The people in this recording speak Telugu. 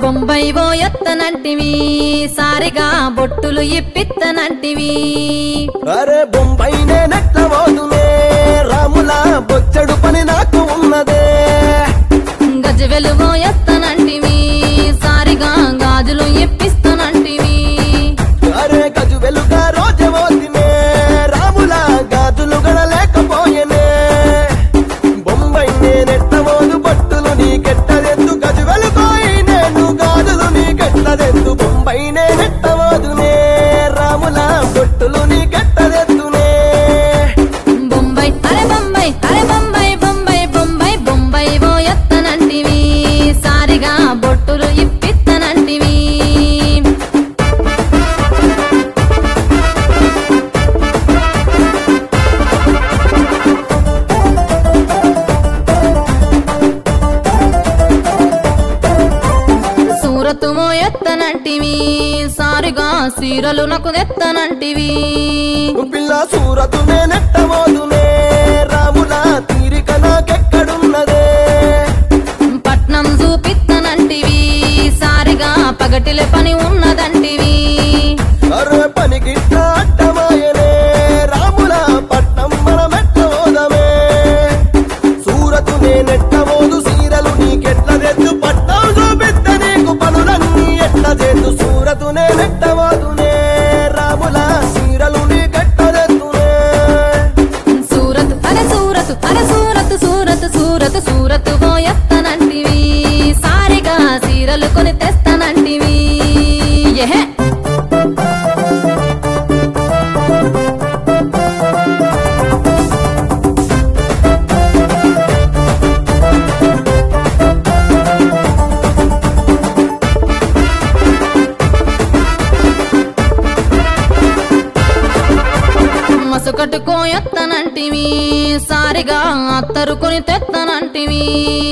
బొంబాయి ఓ ఎత్తనంటివి సారిగా బొట్టులు ఇప్పిత్తనంటివి అరే బొంబాయినే నెట్టబోదునే రాముల బొచ్చడు పని నాకు ఉన్నదే గజవెలు ఓ ఎత్తనంటివి సారిగా గాజులు ఇప్పిస్తానంటివి అరే గజు వెలుగా రోజవోతినే రాముల గాజులు గడలేకపోయెనే బొంబాయినే నెట్టబోదు బొట్టులు నీకెట్టదెందు గజు వెలుగోయి నేను గాజులు నీకెట్టదెందు బొంబాయినే నెట్టబోదునే రాముల బొట్టులు నీకెట్టదెందునే బొంబాయి అరే బొంబాయి అరే బొంబాయి బొంబాయి బొంబాయి బొంబాయి ఓ ఎత్తనంటివి సారిగా బొట్టులు ఇప్పిత్తనంటివి సూరతు ఓ ఎత్తనంటివి సారిగా సీరలు నాకు ఎత్తనంటివి పిల్ల సూరతునే నెట్టబోదునే రాముల తీరిక నాకెక్కడున్నదే పట్నం చూపిత్తనంటివి సారిగా పగటిల పని ఉన్నదంటివి అరే పనికిట్ట అడ్డమాయనే రాముల పట్నం మనమెట్టబోదమే సూరతునే నెట్టబోదు సీరలు నీకెట్ల తెద్దు పట్నం చూపిద్ద నీకు పనులన్నీ ఎట్ల చేద్దు సూరతునే నెట్టబోదునే రాముల సీరలు నీకెట్టదెద్దునే సూరత్ అరే సూరత్ అరే సూరత్ సూరత్ సూరత్ సూరత్ ఓ ఎత్తనంటివి సారిగా సీరలు కొని తెస్తానంటివి ఎహె మసుకట్టుకో ఎత్తనంటివి సారిగా అత్తరుకొని తెత్తనంటివి